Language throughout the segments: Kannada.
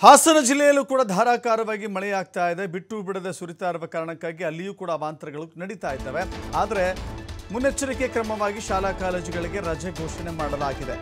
ಹಾಸನ ಜಿಲ್ಲೆಯಲ್ಲೂ ಕೂಡ ಧಾರಾಕಾರವಾಗಿ ಮಳೆಯಾಗ್ತಾ ಇದೆ ಬಿಟ್ಟು ಬಿಡದೆ ಸುರಿತಾ ಇರುವ ಕಾರಣಕ್ಕಾಗಿ ಅಲ್ಲಿಯೂ ಕೂಡ ಅವಾಂತರಗಳು ನಡೀತಾ ಇದ್ದಾವೆ ಆದರೆ ಮುನ್ನೆಚ್ಚರಿಕೆ ಕ್ರಮವಾಗಿ ಶಾಲಾ ಕಾಲೇಜುಗಳಿಗೆ ರಜೆ ಘೋಷಣೆ ಮಾಡಲಾಗಿದೆ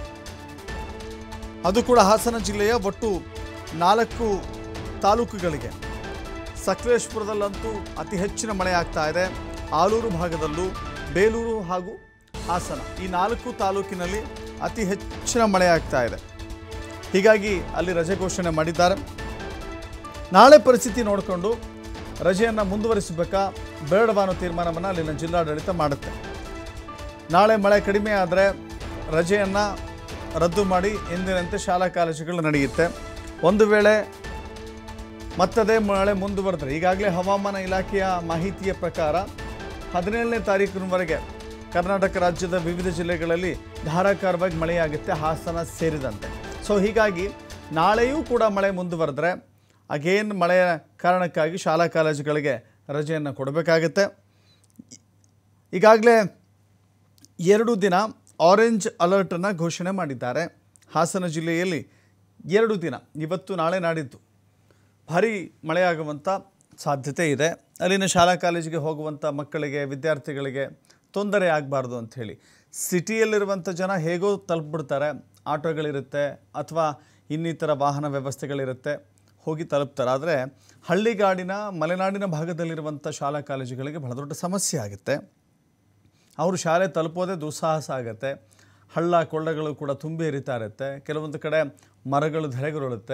ಅದು ಕೂಡ ಹಾಸನ ಜಿಲ್ಲೆಯ ಒಟ್ಟು ನಾಲ್ಕು ತಾಲೂಕುಗಳಿಗೆ ಸಕಲೇಶ್ಪುರದಲ್ಲಂತೂ ಅತಿ ಹೆಚ್ಚಿನ ಮಳೆ ಆಗ್ತಾ ಇದೆ ಆಲೂರು ಭಾಗದಲ್ಲೂ ಬೇಲೂರು ಹಾಗೂ ಹಾಸನ ಈ ನಾಲ್ಕು ತಾಲೂಕಿನಲ್ಲಿ ಅತಿ ಹೆಚ್ಚಿನ ಮಳೆ ಆಗ್ತಾ ಇದೆ ಹೀಗಾಗಿ ಅಲ್ಲಿ ರಜೆ ಘೋಷಣೆ ಮಾಡಿದ್ದಾರೆ ನಾಳೆ ಪರಿಸ್ಥಿತಿ ನೋಡಿಕೊಂಡು ರಜೆಯನ್ನು ಮುಂದುವರಿಸಬೇಕಾ ಬೇಡವಾ ಅನ್ನೋ ತೀರ್ಮಾನವನ್ನು ಅಲ್ಲಿನ ಜಿಲ್ಲಾಡಳಿತ ಮಾಡುತ್ತೆ ನಾಳೆ ಮಳೆ ಕಡಿಮೆ ಆದರೆ ರಜೆಯನ್ನು ರದ್ದು ಮಾಡಿ ಎಂದಿನಂತೆ ಶಾಲಾ ಕಾಲೇಜುಗಳು ನಡೆಯುತ್ತೆ ಒಂದು ವೇಳೆ ಮತ್ತದೇ ಮಳೆ ಮುಂದುವರೆದ್ರೆ ಈಗಾಗಲೇ ಹವಾಮಾನ ಇಲಾಖೆಯ ಮಾಹಿತಿಯ ಪ್ರಕಾರ ಹದಿನೇಳನೇ ತಾರೀಕಿನವರೆಗೆ ಕರ್ನಾಟಕ ರಾಜ್ಯದ ವಿವಿಧ ಜಿಲ್ಲೆಗಳಲ್ಲಿ ಧಾರಾಕಾರವಾಗಿ ಮಳೆಯಾಗುತ್ತೆ ಹಾಸನ ಸೇರಿದಂತೆ ಸೊ ಹೀಗಾಗಿ ನಾಳೆಯೂ ಕೂಡ ಮಳೆ ಮುಂದುವರೆದ್ರೆ ಅಗೇನ್ ಮಳೆಯ ಕಾರಣಕ್ಕಾಗಿ ಶಾಲಾ ಕಾಲೇಜುಗಳಿಗೆ ರಜೆಯನ್ನು ಕೊಡಬೇಕಾಗತ್ತೆ ಈಗಾಗಲೇ ಎರಡು ದಿನ ಆರೆಂಜ್ ಅಲರ್ಟನ್ನು ಘೋಷಣೆ ಮಾಡಿದ್ದಾರೆ ಹಾಸನ ಜಿಲ್ಲೆಯಲ್ಲಿ ಎರಡು ದಿನ ಇವತ್ತು ನಾಳೆ ನಾಡಿದ್ದು ಭಾರೀ ಮಳೆಯಾಗುವಂಥ ಸಾಧ್ಯತೆ ಇದೆ ಅಲ್ಲಿನ ಶಾಲಾ ಕಾಲೇಜಿಗೆ ಹೋಗುವಂಥ ಮಕ್ಕಳಿಗೆ ವಿದ್ಯಾರ್ಥಿಗಳಿಗೆ ತೊಂದರೆ ಆಗಬಾರ್ದು ಅಂಥೇಳಿ ಸಿಟಿಯಲ್ಲಿರುವಂಥ ಜನ ಹೇಗೋ ತಲುಪಿಬಿಡ್ತಾರೆ ಆಟೋಗಳಿರುತ್ತೆ ಅಥವಾ ಇನ್ನಿತರ ವಾಹನ ವ್ಯವಸ್ಥೆಗಳಿರುತ್ತೆ ಹೋಗಿ ತಲುಪ್ತಾರೆ ಆದರೆ ಹಳ್ಳಿಗಾಡಿನ ಮಲೆನಾಡಿನ ಭಾಗದಲ್ಲಿರುವಂಥ ಶಾಲಾ ಕಾಲೇಜುಗಳಿಗೆ ಬಹಳ ದೊಡ್ಡ ಸಮಸ್ಯೆ ಆಗುತ್ತೆ ಅವರು ಶಾಲೆ ತಲುಪೋದೇ ದುಸ್ಸಾಹಸ ಆಗುತ್ತೆ ಹಳ್ಳ ಕೊಳ್ಳಗಳು ಕೂಡ ತುಂಬಿ ಹರಿತಾ ಇರುತ್ತೆ ಕೆಲವೊಂದು ಕಡೆ ಮರಗಳು ಧರೆಗುರುಳುತ್ತೆ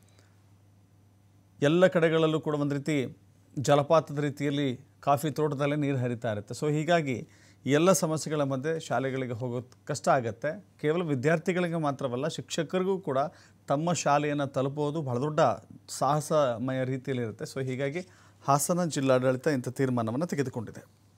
ಎಲ್ಲ ಕಡೆಗಳಲ್ಲೂ ಕೂಡ ಒಂದು ರೀತಿ ಜಲಪಾತದ ರೀತಿಯಲ್ಲಿ ಕಾಫಿ ತೋಟದಲ್ಲೇ ನೀರು ಹರಿತಾ ಇರುತ್ತೆ ಸೊ ಹೀಗಾಗಿ ಈ ಎಲ್ಲ ಸಮಸ್ಯೆಗಳ ಮಧ್ಯೆ ಶಾಲೆಗಳಿಗೆ ಹೋಗೋದು ಕಷ್ಟ ಆಗುತ್ತೆ ಕೇವಲ ವಿದ್ಯಾರ್ಥಿಗಳಿಗೆ ಮಾತ್ರವಲ್ಲ ಶಿಕ್ಷಕರಿಗೂ ಕೂಡ ತಮ್ಮ ಶಾಲೆಯನ್ನು ತಲುಪೋದು ಬಹಳ ದೊಡ್ಡ ಸಾಹಸಮಯ ರೀತಿಯಲ್ಲಿರುತ್ತೆ ಸೊ ಹೀಗಾಗಿ ಹಾಸನ ಜಿಲ್ಲಾಡಳಿತ ಇಂಥ ತೀರ್ಮಾನವನ್ನು ತೆಗೆದುಕೊಂಡಿದೆ